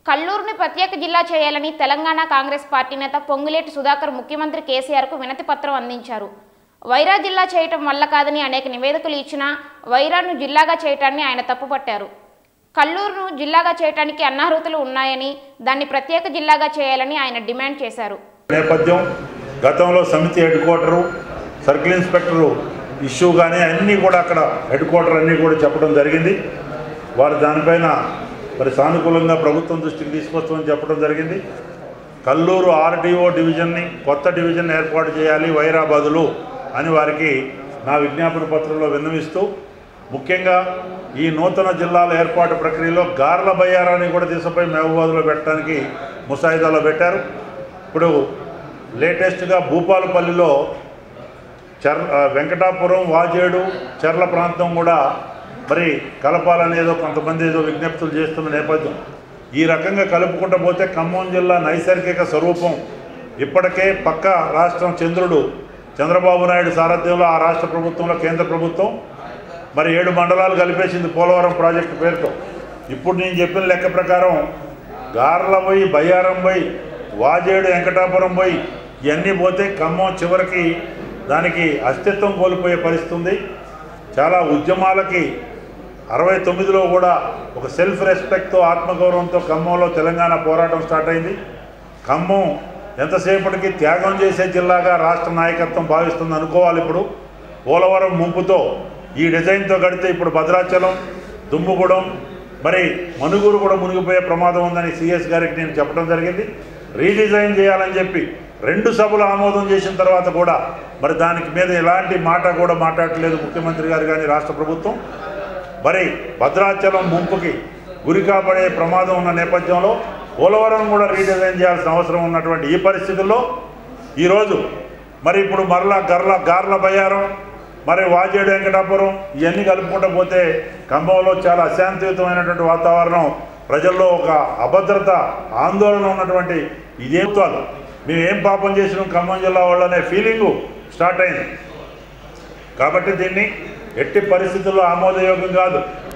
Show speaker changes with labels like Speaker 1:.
Speaker 1: కల్లూరుని ప్రత్యేక జిల్లా చేయాలని తెలంగాణ కాంగ్రెస్ పార్టీ నేత పొంగులేటి సుధాకర్ ముఖ్యమంత్రి కేసీఆర్కు వినతి పత్రం అందించారు వైరా జిల్లా చేయటం వల్ల కాదని అనేక నివేదికలు ఇచ్చినా వైరాను జిల్లాగా చేయటాన్ని ఆయన తప్పుపట్టారు కల్లూరును జిల్లాగా చేయటానికి అర్హతలు ఉన్నాయని దాన్ని ప్రత్యేక జిల్లాగా చేయాలని ఆయన డిమాండ్ చేశారు
Speaker 2: నేపథ్యం గతంలో సమితి headquarter circle inspector issue కానీ అన్నీ కూడా అక్కడ హెడ్ క్వార్టర్ అన్నీ కూడా చెప్పడం జరిగింది వారు దానిపైన మరి సానుకూలంగా ప్రభుత్వం దృష్టికి తీసుకొస్తామని చెప్పడం జరిగింది కల్లూరు ఆర్టీఓ డివిజన్ని కొత్త డివిజన్ ఏర్పాటు చేయాలి వైరాబాదులు అని వారికి నా విజ్ఞాపన పత్రంలో విన్నవిస్తూ ముఖ్యంగా ఈ నూతన జిల్లాల ఏర్పాటు ప్రక్రియలో గార్ల బయ్యారాన్ని కూడా తీసుకుపోయి మహబూబాద్లో పెట్టడానికి ముసాయిదాలో పెట్టారు ఇప్పుడు లేటెస్ట్గా భూపాలపల్లిలో చర్ ఆ, వెంకటాపురం వాజేడు చర్ల ప్రాంతం కూడా మరి కలపాలనేదో కొంతమంది ఏదో విజ్ఞప్తులు చేస్తున్న నేపథ్యం ఈ రకంగా కలుపుకుంటూ పోతే ఖమ్మం జిల్లా నైసర్గిక స్వరూపం ఇప్పటికే పక్క రాష్ట్రం చంద్రుడు చంద్రబాబు నాయుడు సారథ్యంలో ఆ రాష్ట్ర ప్రభుత్వంలో కేంద్ర ప్రభుత్వం మరి ఏడు మండలాలు కలిపేసింది పోలవరం ప్రాజెక్టు పేరుతో ఇప్పుడు నేను చెప్పిన లెక్క ప్రకారం గార్ల పోయి బయ్యారం పోయి వాజేడు వెంకటాపురం పోయి ఇవన్నీ పోతే ఖమ్మం చివరికి దానికి అస్తిత్వం కోల్పోయే పరిస్థితి ఉంది చాలా ఉద్యమాలకి అరవై తొమ్మిదిలో కూడా ఒక సెల్ఫ్ రెస్పెక్ట్తో ఆత్మగౌరవంతో ఖమ్మంలో తెలంగాణ పోరాటం స్టార్ట్ అయింది ఖమ్మం ఎంతసేపటికి త్యాగం చేసే జిల్లాగా రాష్ట్ర నాయకత్వం భావిస్తుంది అనుకోవాలి ఇప్పుడు పోలవరం ముంపుతో ఈ డిజైన్తో గడితే ఇప్పుడు భద్రాచలం దుమ్ముగూడెం మరి మనుగురు కూడా మునిగిపోయే ప్రమాదం ఉందని సిఎస్ గారికి నేను చెప్పడం జరిగింది రీడిజైన్ చేయాలని చెప్పి రెండు సభలు ఆమోదం చేసిన తర్వాత కూడా మరి దానికి మీద ఎలాంటి మాట కూడా మాట్లాడట్లేదు ముఖ్యమంత్రి గారు కానీ రాష్ట్ర ప్రభుత్వం మరి భద్రాచలం ముంపుకి గురి కాబడే ప్రమాదం ఉన్న నేపథ్యంలో పోలవరం కూడా రీడిజైన్ చేయాల్సిన అవసరం ఉన్నటువంటి ఈ పరిస్థితుల్లో ఈరోజు మరి ఇప్పుడు మరలా గర్ల గార్ల బయ్యారం మరి వాజేడు వెంకటాపురం ఇవన్నీ కలుపుకుంటూ పోతే ఖమ్మంలో చాలా అశాంతియుతమైనటువంటి వాతావరణం ప్రజల్లో ఒక అభద్రత ఆందోళన ఉన్నటువంటి ఇదేంతాలు మేము ఏం పాపం చేసినాం ఖమ్మం జిల్లా వాళ్ళనే ఫీలింగు స్టార్ట్ అయింది కాబట్టి దీన్ని ఎట్టి పరిస్థితుల్లో ఆమోదయోగ్యం కాదు